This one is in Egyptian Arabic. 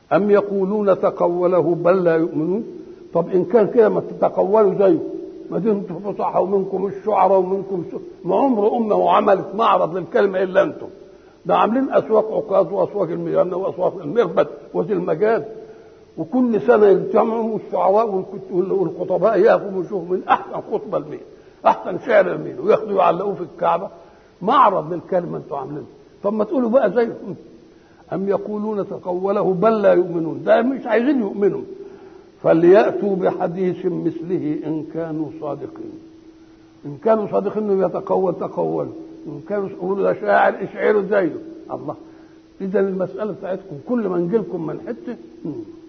أم يقولون تقوله بل لا يؤمنون طب إن كان كده ما تتقولوا زيه ما دمتم فصحى ومنكم الشعراء ومنكم ما عمر أمة وعملت معرض للكلمة إلا أنتم ده عاملين أسواق عكاظ وأسواق الميامنة وأسواق المربد وذي المجال وكل سنة يجتمعوا الشعراء والخطباء يقفوا ويشوفوا من أحسن خطبة لمين أحسن شعر لمين وياخدوا يعلقوه في الكعبة معرض للكلمة أنتم عاملينها طب ما تقولوا بقى زيهم أم يقولون تقوله بل لا يؤمنون ده مش عايزين يؤمنوا فليأتوا بحديث مثله إن كانوا صادقين إن كانوا صادقين إنه يتقول تقولوا إن كانوا يقولوا ده شاعر اشعروا زيه الله إذا المسألة بتاعتكم كل ما نجيلكم من حتة